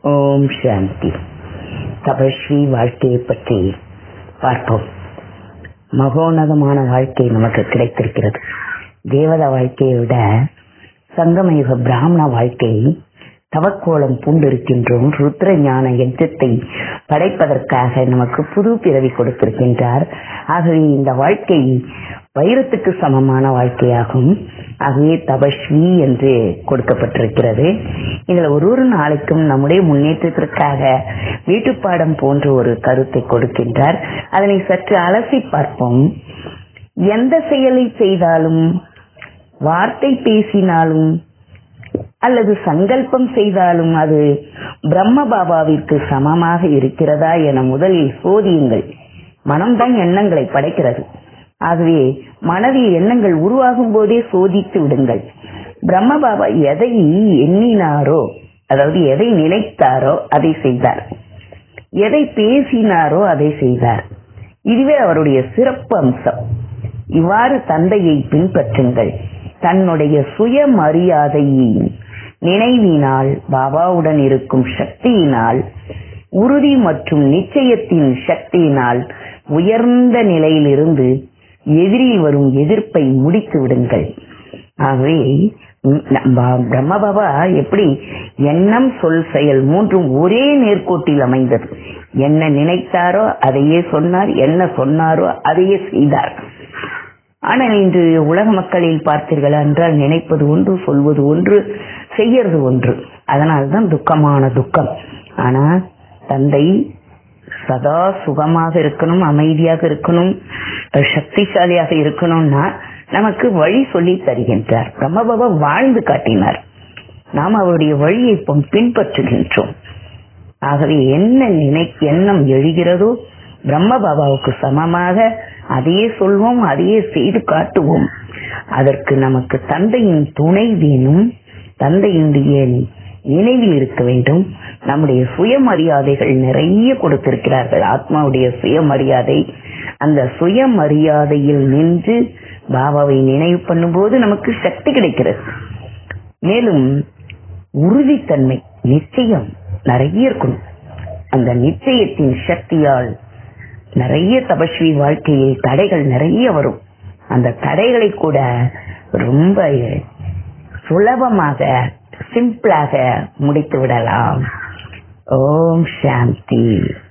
ஓம் சாந்தி தபஸ்வி வாழ்க்கையை பற்றி பார்ப்போம் மகோன்னதமான வாழ்க்கை நமக்கு கிடைத்திருக்கிறது தேவதா வாழ்க்கையை விட சங்கமயுக பிராமண வாழ்க்கை தவக்கோலம் பூண்டிருக்கின்றோம் ருத்ர ஞான யஜத்தை படைப்பதற்காக நமக்கு புது பிறவி கொடுத்திருக்கின்றார் ஆகவே இந்த வாழ்க்கை வைரத்துக்கு சமமான வாழ்க்கையாகும் ஆகவே தபஸ்வி என்று கொடுக்கப்பட்டிருக்கிறது இதில் ஒரு ஒரு நாளைக்கும் நம்முடைய முன்னேற்றத்திற்காக வீட்டுப்பாடம் போன்ற ஒரு கருத்தை கொடுக்கின்றார் அதனை சற்று அலசி பார்ப்போம் எந்த செயலை செய்தாலும் வார்த்தை பேசினாலும் அல்லது சங்கல்பம் செய்தாலும் அது பிரம்ம பாபாவிற்கு சமமாக இருக்கிறதா என முதலில் சோதியுங்கள் மனம்தான் எண்ணங்களை படைக்கிறது ஆகவே மனதில் எண்ணங்கள் உருவாகும் போதே சோதித்து விடுங்கள் பிரம்ம பாபா எதை எண்ணினாரோ அதாவது எதை நினைத்தாரோ அதை செய்தார் எதை பேசினாரோ அதை செய்தார் இதுவே அவருடைய சிறப்பு அம்சம் இவ்வாறு தந்தையை பின்பற்றுங்கள் தன்னுடைய சுயமரியாதையை நினைவினால் பாபாவுடன் இருக்கும் சக்தியினால் உறுதி மற்றும் நிச்சயத்தின் சக்தியினால் உயர்ந்த நிலையிலிருந்து எதிரில் வரும் எதிர்ப்பை முடித்து விடுங்கள் ஆகவே பிரம்ம பாபா எப்படி எண்ணம் சொல் செயல் மூன்றும் ஒரே நேர்கோட்டில் அமைந்தது என்ன நினைத்தாரோ அதையே சொன்னார் என்ன சொன்னாரோ அதையே செய்தார் ஆனால் இன்று உலக மக்களில் பார்த்தீர்கள் என்றால் நினைப்பது ஒன்று சொல்வது ஒன்று செய்யறது ஒன்று அதனால்தான் துக்கமான துக்கம் ஆனா தந்தை சதா சுகமாக இருக்கணும் அமைதியாக இருக்கணும் சக்திசாலியாக இருக்கணும்னா நமக்கு வழி சொல்லி தருகின்றார் பிரம்மபாபா வாழ்ந்து காட்டினார் நாம் அவருடைய வழியை பின்பற்றுகின்றோம் ஆகவே என்ன நினை எண்ணம் எழுகிறதோ பிரம்ம பாபாவுக்கு சமமாக அதையே சொல்வோம் அதையே செய்து காட்டுவோம் அதற்கு நமக்கு தந்தையின் துணை வேணும் தந்தையினுடைய நினைவில் இருக்க வேண்டும் நம்முடைய சுயமரியாதைகள் நிறைய கொடுத்திருக்கிறார்கள் ஆத்மாவுடைய சுயமரியாதை அந்த சுயமரியாதையில் நின்று பாபாவை நினைவு பண்ணும்போது நமக்கு சக்தி கிடைக்கிறது மேலும் உறுதித்தன்மை நிச்சயம் நிறைய இருக்கணும் அந்த நிச்சயத்தின் சக்தியால் நிறைய தபஸ்வி வாழ்க்கையில் தடைகள் நிறைய வரும் அந்த தடைகளை கூட ரொம்ப சுலபமாக சிம்பிளாக முடித்து விடலாம் ஓம் சாந்தி